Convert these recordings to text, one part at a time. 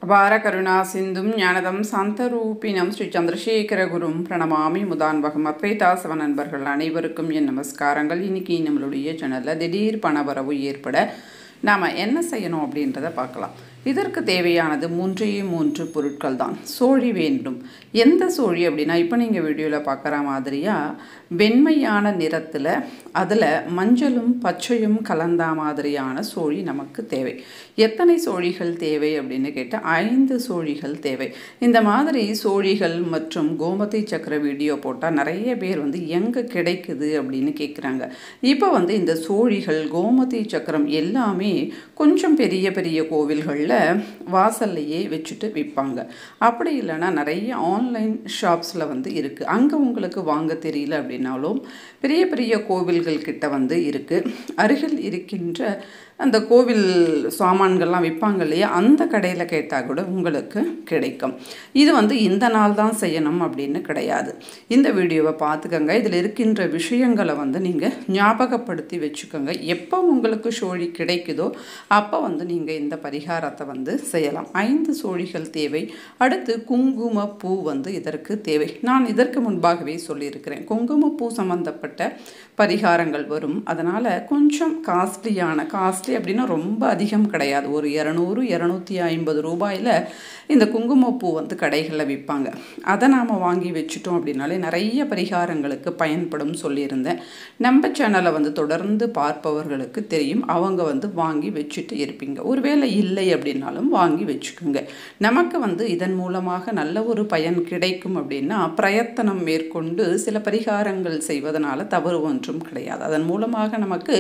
அபார கருணா சிந்தும் ஞானதம் சாந்தரூபினம் ஸ்ரீ சந்திரசேகரகுரும் பிரணமாமி முதான்பகம் அத்வைதாசவ நண்பர்கள் அனைவருக்கும் என் நமஸ்காரங்கள் இன்னைக்கு நம்மளுடைய சேனலில் திடீர் பணவரவு ஏற்பட நாம் என்ன செய்யணும் அப்படின்றத பார்க்கலாம் இதற்கு தேவையானது மூன்றே மூன்று பொருட்கள் தான் சோழி வேண்டும் எந்த சோழி அப்படின்னா இப்போ நீங்கள் வீடியோவில் பார்க்குற மாதிரியாக வெண்மையான நிறத்தில் அதில் மஞ்சளும் பச்சையும் கலந்த மாதிரியான சோழி நமக்கு தேவை எத்தனை சோழிகள் தேவை அப்படின்னு கேட்டால் ஐந்து சோழிகள் தேவை இந்த மாதிரி சோழிகள் மற்றும் கோமதி சக்கர வீடியோ போட்டால் நிறைய பேர் வந்து எங்கே கிடைக்குது அப்படின்னு கேட்குறாங்க இப்போ வந்து இந்த சோழிகள் கோமதி சக்கரம் எல்லாமே கொஞ்சம் பெரிய பெரிய கோவில்களில் வாசல்லையே வச்சுட்டு விற்பாங்க அப்படி இல்லைன்னா நிறைய ஆன்லைன் ஷாப்ஸில் வந்து இருக்குது அங்கே உங்களுக்கு வாங்க தெரியல அப்படின்னாலும் பெரிய பெரிய கோவில்கள் கிட்ட வந்து இருக்குது அருகில் இருக்கின்ற அந்த கோவில் சாமான்கள்லாம் விற்பாங்க இல்லையா அந்த கடையில் கேட்டால் கூட உங்களுக்கு கிடைக்கும் இது வந்து இந்த நாள் தான் செய்யணும் அப்படின்னு கிடையாது இந்த வீடியோவை பார்த்துக்கோங்க இதில் இருக்கின்ற விஷயங்களை வந்து நீங்கள் ஞாபகப்படுத்தி வச்சுக்கோங்க எப்போ உங்களுக்கு சோழி கிடைக்குதோ அப்போ வந்து நீங்கள் இந்த பரிகாரத்தை வந்து செய்யலாம் ஐந்து சோழிகள் தேவை அடுத்து குங்கும பூ வந்து இதற்கு தேவை நான் இதற்கு முன்பாகவே சொல்லியிருக்கிறேன் குங்குமப்பூ சம்மந்தப்பட்ட பரிகாரங்கள் வரும் அதனால் கொஞ்சம் காஸ்ட்லியான காஸ்ட்லி அப்படின்னா ரொம்ப அதிகம் கிடையாது ஒரு இரநூறு இரநூத்தி ஐம்பது ரூபாயில் இந்த குங்குமப்பூ வந்து கடைகளில் விற்பாங்க அதை நாம் வாங்கி வச்சுட்டோம் அப்படின்னாலே நிறைய பரிகாரங்களுக்கு பயன்படும் சொல்லியிருந்தேன் நம்ம சேனலை வந்து தொடர்ந்து பார்ப்பவர்களுக்கு தெரியும் அவங்க வந்து வாங்கி வச்சுட்டு இருப்பீங்க ஒருவேளை இல்லை அப்படின்னாலும் வாங்கி வச்சுக்கோங்க நமக்கு வந்து இதன் மூலமாக நல்ல ஒரு பயன் கிடைக்கும் அப்படின்னா பிரயத்தனம் மேற்கொண்டு சில பரிகாரங்கள் செய்வதனால தவறு ஒன்றும் கிடையாது அதன் மூலமாக நமக்கு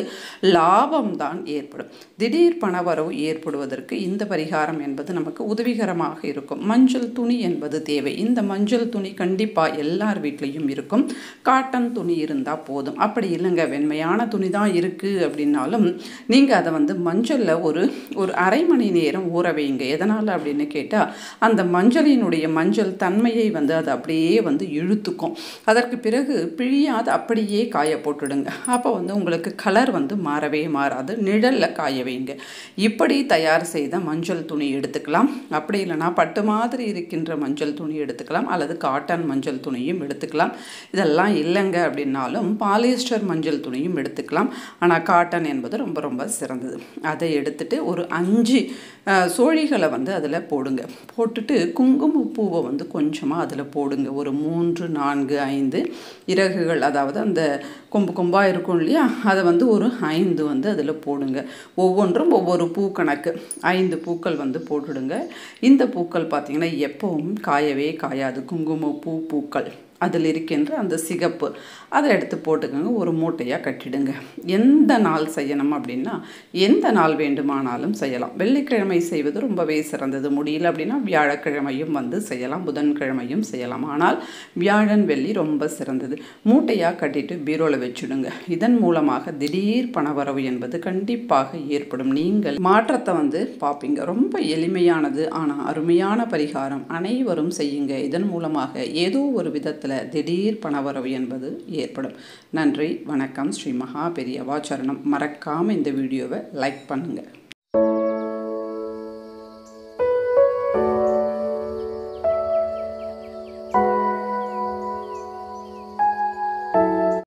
லாபம் தான் ஏற்படும் திடீர் பணவரவு ஏற்படுவதற்கு இந்த பரிகாரம் என்பது நமக்கு உதவிகரமாக இருக்கும் மஞ்சள் துணி என்பது தேவை இந்த மஞ்சள் துணி கண்டிப்பாக எல்லார் வீட்லேயும் இருக்கும் காட்டன் துணி இருந்தால் போதும் அப்படி இல்லைங்க வெண்மையான துணி தான் இருக்குது அப்படின்னாலும் நீங்கள் அதை வந்து மஞ்சளில் ஒரு ஒரு அரை மணி நேரம் ஊற வைங்க எதனால் அப்படின்னு கேட்டால் அந்த மஞ்சளினுடைய மஞ்சள் தன்மையை வந்து அது அப்படியே வந்து இழுத்துக்கும் அதற்கு பிறகு பிழியாது அப்படியே காய போட்டுடுங்க அப்போ வந்து உங்களுக்கு கலர் வந்து மாறவே மாறாது நிழலில் காய வைங்க இப்படி தயார் செய்த மஞ்சள் துணி எடுத்துக்கலாம் அப்படி இல்லைனா பட்டு மாதிரி இருக்கின்ற மஞ்சள் துணி எடுத்துக்கலாம் அல்லது காட்டன் மஞ்சள் துணியும் எடுத்துக்கலாம் இதெல்லாம் இல்லைங்க அப்படின்னாலும் பாலிஸ்டர் மஞ்சள் துணியும் எடுத்துக்கலாம் ஆனால் காட்டன் என்பது ரொம்ப ரொம்ப சிறந்தது அதை எடுத்துட்டு ஒரு அஞ்சு சோழிகளை வந்து அதில் போடுங்க போட்டுட்டு குங்குமப்பூவை வந்து கொஞ்சமாக அதில் போடுங்க ஒரு மூன்று நான்கு ஐந்து இறகுகள் அதாவது அந்த கொம்பு கொம்பாக இருக்கும் இல்லையா அதை வந்து ஒரு ஐந்து வந்து அதில் போடுங்க ஒவ்வொன்றும் ஒவ்வொரு பூ கணக்கு ஐந்து பூக்கள் வந்து போட்டுடுங்க இந்த பூக்கள் பார்த்திங்கன்னா எப்பவும் காயவே காயாது குங்கும பூ பூக்கள் அதில் இருக்கின்ற அந்த சிகப்பு அதை எடுத்து போட்டுக்கோங்க ஒரு மூட்டையாக கட்டிடுங்க எந்த நாள் செய்யணும் அப்படின்னா எந்த நாள் வேண்டுமானாலும் செய்யலாம் வெள்ளிக்கிழமை செய்வது ரொம்பவே சிறந்தது முடியல அப்படின்னா வியாழக்கிழமையும் வந்து செய்யலாம் புதன்கிழமையும் செய்யலாம் ஆனால் வியாழன் வெள்ளி ரொம்ப சிறந்தது மூட்டையாக கட்டிட்டு பீரோவில் வச்சுடுங்க இதன் மூலமாக திடீர் பணவரவு என்பது கண்டிப்பாக ஏற்படும் நீங்கள் மாற்றத்தை வந்து பார்ப்பீங்க ரொம்ப எளிமையானது ஆனால் அருமையான பரிகாரம் அனைவரும் செய்யுங்க இதன் மூலமாக ஏதோ ஒரு விதத்தில் திடீர் பணவரவு என்பது ஏற்படும் நன்றி வணக்கம் ஸ்ரீ மகா பெரியவா சரணம் மறக்காமல் இந்த வீடியோவை லைக் பண்ணுங்கள்